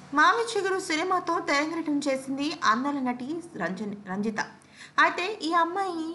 మామి చిగురు సినిమాతో తెరంగేటం చేసింది అందల నటి రంజని రంజిత అయితే ఈ అమ్మాయి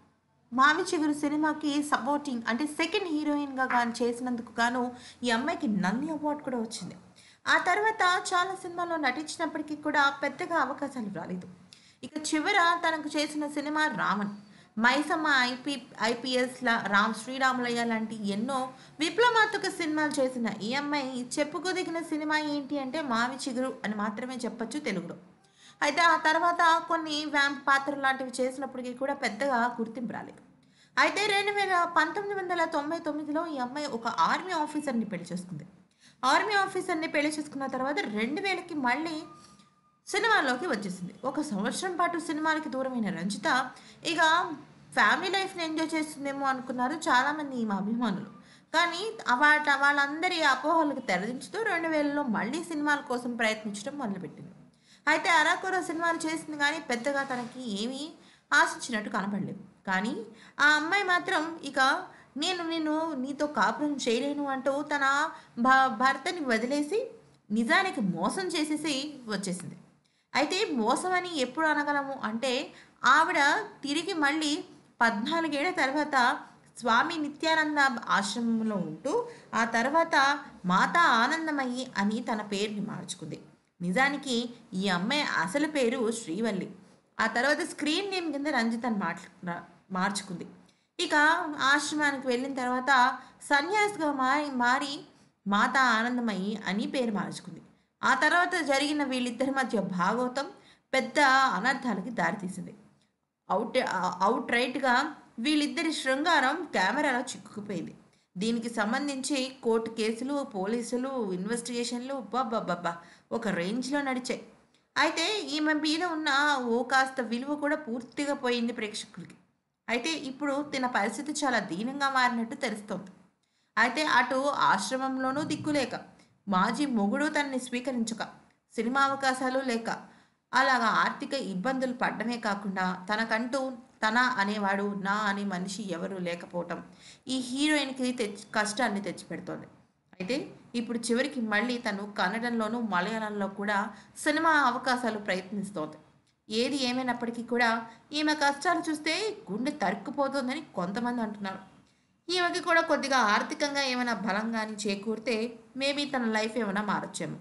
మామి చిగురు సినిమాకి సపోర్టింగ్ అంటే సెకండ్ హీరోయిన్గా కానీ చేసినందుకు గాను ఈ అమ్మాయికి నంది అవార్డు కూడా వచ్చింది ఆ తర్వాత చాలా సినిమాల్లో నటించినప్పటికీ కూడా పెద్దగా అవకాశాలు రాలేదు ఇక చివర తనకు చేసిన సినిమా రామన్ మైసమ్మ ఐపీ ఐపీఎస్ల రామ్ శ్రీరాములయ్య లాంటి ఎన్నో విప్లవాత్మక సినిమాలు చేసిన ఈ అమ్మాయి చెప్పుకోదగిన సినిమా ఏంటి అంటే మావి చిగురు అని మాత్రమే చెప్పొచ్చు తెలుగులో అయితే ఆ తర్వాత కొన్ని వ్యాంప్ పాత్ర లాంటివి చేసినప్పటికీ కూడా పెద్దగా గుర్తింపు రాలేదు అయితే రెండు వేల పంతొమ్మిది వందల తొంభై తొమ్మిదిలో ఈ అమ్మాయి ఒక ఆర్మీ ఆఫీసర్ని పెళ్లి చేసుకుంది ఆర్మీ ఆఫీసర్ని పెళ్లి చేసుకున్న తర్వాత రెండు వేలకి మళ్ళీ సినిమాల్లోకి వచ్చేసింది ఒక సంవత్సరం పాటు సినిమాలకి దూరమైన రంజిత ఇక ఫ్యామిలీ లైఫ్ని ఎంజాయ్ చేస్తుందేమో అనుకున్నారు చాలామంది ఈమె అభిమానులు కానీ వాట వాళ్ళందరి అపోహలకు తెరదించుతూ రెండు వేలలో మళ్ళీ సినిమాల కోసం ప్రయత్నించడం మొదలుపెట్టింది అయితే అరాకొర సినిమాలు చేసింది కానీ పెద్దగా తనకి ఏమీ ఆశించినట్టు కనపడలేదు కానీ ఆ అమ్మాయి మాత్రం ఇక నేను నేను నీతో కాపురం చేయలేను అంటూ తన భ భర్తని వదిలేసి నిజానికి మోసం చేసేసి వచ్చేసింది అయితే మోసం అని ఎప్పుడు అనగలము అంటే ఆవిడ తిరిగి మళ్ళీ పద్నాలుగేళ్ల తర్వాత స్వామి నిత్యానంద ఆశ్రమంలో ఉంటూ ఆ తర్వాత మాతా ఆనందమయ్యి అని తన పేరుని మార్చుకుంది నిజానికి ఈ అమ్మాయి అసలు పేరు శ్రీవల్లి ఆ తర్వాత స్క్రీన్ నేమ్ కింద రంజితని మాట్లా మార్చుకుంది ఇక ఆశ్రమానికి వెళ్ళిన తర్వాత సన్యాసిగా మారి మారి మాతా ఆనందమయ్యి అని పేరు మార్చుకుంది ఆ తర్వాత జరిగిన వీళ్ళిద్దరి మధ్య భాగవతం పెద్ద అనర్థాలకి దారితీసింది అవుట్ అవుట్ రైట్గా వీళ్ళిద్దరి శృంగారం కెమెరాలో చిక్కుకుపోయింది దీనికి సంబంధించి కోర్టు కేసులు పోలీసులు ఇన్వెస్టిగేషన్లు బాబ్బా ఒక రేంజ్లో నడిచాయి అయితే ఈమె మీద ఉన్న ఓ కాస్త విలువ కూడా పూర్తిగా పోయింది ప్రేక్షకులకి అయితే ఇప్పుడు తన పరిస్థితి చాలా దీనంగా మారినట్టు తెలుస్తోంది అయితే అటు ఆశ్రమంలోనూ దిక్కులేక మాజీ మొగుడు తనని స్వీకరించక సినిమా అవకాశాలు లేక అలాగా ఆర్థిక ఇబ్బందులు పడడమే కాకుండా తనకంటూ తన అనేవాడు నా అనే మనిషి ఎవరు లేకపోవటం ఈ హీరోయిన్కి తెచ్చి కష్టాన్ని తెచ్చిపెడుతోంది అయితే ఇప్పుడు చివరికి మళ్ళీ తను కన్నడంలోనూ మలయాళంలో కూడా సినిమా అవకాశాలు ప్రయత్నిస్తోంది ఏది ఏమైనప్పటికీ కూడా ఈమె కష్టాలు చూస్తే గుండె తరుక్కుపోతుందని కొంతమంది అంటున్నారు ఈమెకి కూడా కొద్దిగా ఆర్థికంగా ఏమైనా బలం కానీ చేకూరితే మేబీ తన లైఫ్ ఏమైనా మారొచ్చేమో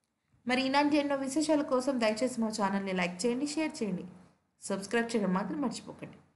మరి ఇలాంటి ఎన్నో విశేషాల కోసం దయచేసి మా ఛానల్ని లైక్ చేయండి షేర్ చేయండి సబ్స్క్రైబ్ చేయడం మాత్రం మర్చిపోకండి